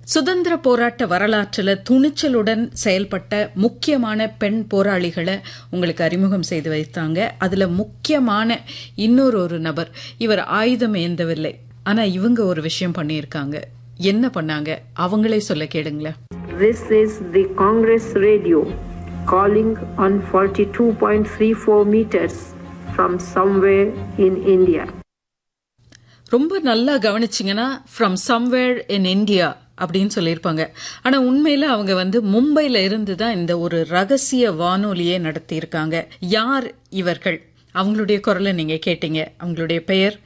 சுதந்திர போராட்ட வரலாற்றில் துணிச்சலுடன் செயல்பட்ட முக்கியமான பெண் போராளிகளை உங்களுக்கு அறிமுகம் செய்து வைத்தாங்க அதுல முக்கியமான இன்னொரு ஒரு நபர் இவர் ஆயுதம் ஏந்தவில்லை ஆனா இவங்க ஒரு விஷயம் பண்ணியிருக்காங்க என்ன பண்ணாங்க அவங்களே சொல்ல கேளுங்களேன் This is the Congress radio calling on 42.34 meters from somewhere in India. ரொம்ப நல்லா கவனிச்சிங்கன்னா ஃப்ரம் சம்வேர் இன் இந்தியா அப்படின்னு சொல்லியிருப்பாங்க ஆனா உண்மையில அவங்க வந்து மும்பைல இருந்து தான் இந்த ஒரு ரகசிய வானொலியே நடத்தியிருக்காங்க யார் இவர்கள் அவங்களுடைய குரலை நீங்க கேட்டீங்க அவங்களுடைய பெயர்